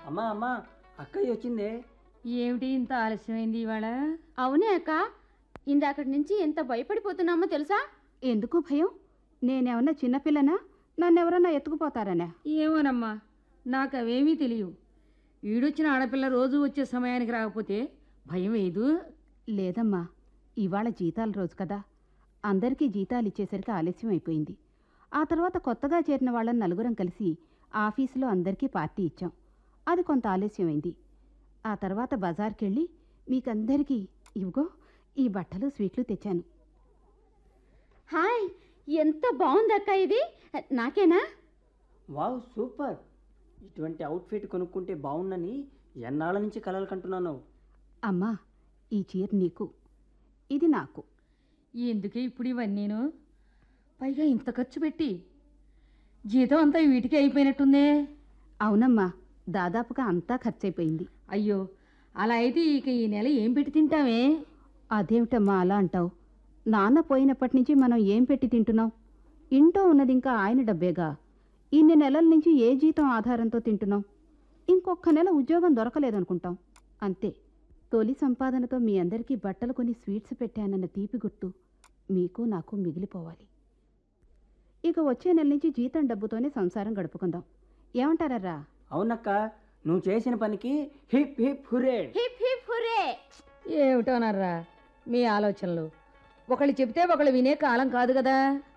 అమ్మా అమ్మా అక్కయ్య వచ్చిందే ఏమిటి ఇంత ఆలస్యమైంది ఇవాళ అవునే అక్క ఇందాకటి నుంచి ఎంత భయపడిపోతున్నామో తెలుసా ఎందుకు భయం నేనేమన్నా చిన్నపిల్లనా నన్నెవరన్నా ఎత్తుకుపోతారనే ఏమోనమ్మా నాకు అవేమీ తెలియవు ఈడొచ్చిన ఆడపిల్ల రోజు వచ్చే సమయానికి రాకపోతే భయం వేయదు లేదమ్మా ఇవాళ జీతాల రోజు కదా అందరికీ జీతాలు ఇచ్చేసరికి ఆలస్యం అయిపోయింది ఆ తర్వాత కొత్తగా చేరిన వాళ్ళని నలుగురం కలిసి ఆఫీసులో అందరికీ పార్టీ ఇచ్చాం అది కొంత ఆలస్యమైంది ఆ తర్వాత బజార్కి వెళ్ళి మీకందరికీ ఇవిగో ఈ బట్టలు స్వీట్లు తెచ్చాను హాయ్ ఎంత బాగుంది అక్క ఇది నాకేనా వావ్ సూపర్ ఇటువంటి అవుట్ఫిట్ కొనుక్కుంటే బాగుండని ఎన్నాళ్ళ నుంచి కలలు కంటున్నాను అమ్మా ఈ చీర నీకు ఇది నాకు ఎందుకే ఇప్పుడు ఇవన్నీను పైగా ఇంత ఖర్చు పెట్టి జీతం అంతా వీటికి అయిపోయినట్టుందే అవునమ్మా దాదాపుగా అంతా ఖర్చయిపోయింది అయ్యో అలా అయితే ఇక ఈ నెల ఏం పెట్టి తింటామే అదేమిటమ్మా అలా అంటావు నాన్న పోయినప్పటి నుంచి మనం ఏం పెట్టి తింటున్నాం ఇంట్లో ఉన్నది ఇంకా ఆయన డబ్బేగా ఇన్ని నెలల నుంచి ఏ జీతం ఆధారంతో తింటున్నాం ఇంకొక నెల ఉద్యోగం దొరకలేదనుకుంటాం అంతే తొలి సంపాదనతో మీ అందరికీ బట్టలు కొని స్వీట్స్ పెట్టానన్న తీపి గుర్తు మీకు నాకు మిగిలిపోవాలి ఇక వచ్చే నెల నుంచి జీతం డబ్బుతోనే సంసారం గడుపుకుందాం ఏమంటారా అవునక్క నువ్వు చేసిన పనికి hip hip hurray hip hip hurray ఏమిటోనర్రా మీ ఆలోచనలు ఒకళ్ళు చెప్తే ఒకళ్ళు వినే కాలం కాదు కదా